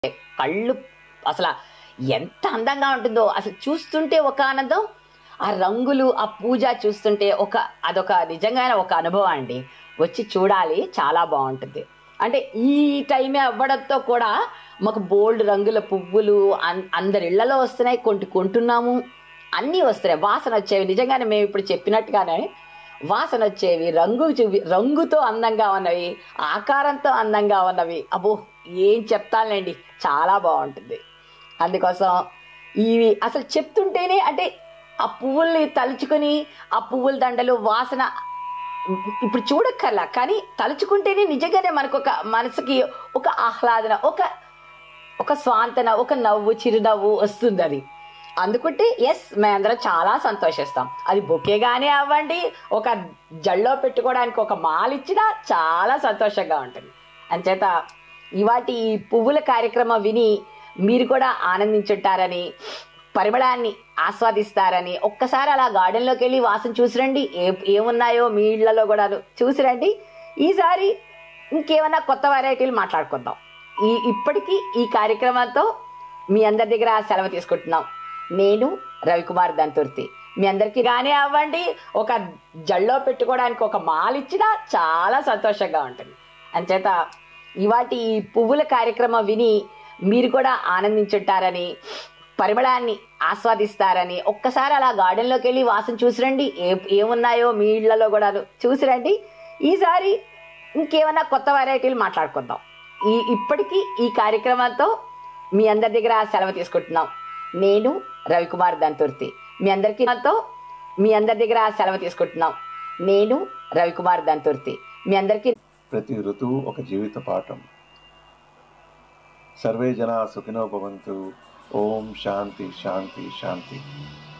కళ్ళు అసలు ఎంత అందంగా ఉంటుందో అసలు చూస్తుంటే ఒక ఆనందం ఆ రంగులు ఆ పూజ చూస్తుంటే ఒక అదొక నిజంగానే ఒక అనుభవం అండి వచ్చి చూడాలి చాలా బాగుంటుంది అంటే ఈ టైమే అవ్వడంతో కూడా మాకు బోల్డ్ రంగుల పువ్వులు అన్- అందరి ఇళ్లలో వస్తున్నాయి కొంటి కొంటున్నాము అన్నీ వస్తున్నాయి వాసన వచ్చేవి నిజంగానే మేము ఇప్పుడు చెప్పినట్టుగానే వాసన వచ్చేవి రంగు చూపి రంగుతో అందంగా ఉన్నవి ఆకారంతో అందంగా ఉన్నవి అబ్బో ఏం చెప్తానులేండి చాలా బాగుంటుంది అందుకోసం ఇవి అసలు చెప్తుంటేనే అంటే ఆ పువ్వుల్ని తలుచుకొని ఆ పువ్వుల దండలు వాసన ఇప్పుడు చూడక్కర్లా కానీ తలుచుకుంటేనే నిజంగానే మనకు ఒక మనసుకి ఒక ఆహ్లాదన ఒక ఒక స్వాంతన ఒక నవ్వు చిరునవ్వు వస్తుంది అది అందుకుంటే ఎస్ మేమందరం చాలా సంతోషిస్తాం అది బొకేగానే అవ్వండి ఒక జల్లో పెట్టుకోవడానికి ఒక మాల ఇచ్చినా చాలా సంతోషంగా ఉంటుంది అంచేత ఇవాటి ఈ పువ్వుల కార్యక్రమం విని మీరు కూడా ఆనందించుంటారని పరిమళాన్ని ఆస్వాదిస్తారని ఒక్కసారి అలా గార్డెన్లోకి వెళ్ళి వాసన చూసిరండి ఏ ఏమున్నాయో మీ ఇళ్లలో కూడా చూసిరండి ఈసారి ఇంకేమన్నా కొత్త వెరైటీలు మాట్లాడుకుందాం ఈ ఇప్పటికీ ఈ కార్యక్రమంతో మీ అందరి దగ్గర సెలవు తీసుకుంటున్నాం నేను రవికుమార్ దంతుర్తి మీ అందరికీ గానే అవ్వండి ఒక జల్లో పెట్టుకోవడానికి ఒక మాల ఇచ్చినా చాలా సంతోషంగా ఉంటుంది అంచేత ఇవాటి ఈ పువ్వుల కార్యక్రమం విని మీరు కూడా ఆనందించుంటారని పరిమళాన్ని ఆస్వాదిస్తారని ఒక్కసారి అలా గార్డెన్లోకి వెళ్ళి వాసన చూసిరండి ఏ ఏమున్నాయో మీ ఇళ్లలో కూడా చూసిరండి ఈసారి ఇంకేమన్నా కొత్త వెరైటీలు మాట్లాడుకుందాం ఈ ఇప్పటికీ ఈ కార్యక్రమంతో మీ అందరి దగ్గర సెలవు తీసుకుంటున్నాం నేను రవికుమార్ దంతుర్తి మీ అందరికీ నాతో మీ అందరి దగ్గర సెలవు తీసుకుంటున్నాం నేను రవికుమార్ దంతుర్తి మీ అందరికీ ప్రతి ఋతువు ఒక జీవిత పాఠం సర్వే జనా సుఖినో భవంతు ఓం శాంతి శాంతి శాంతి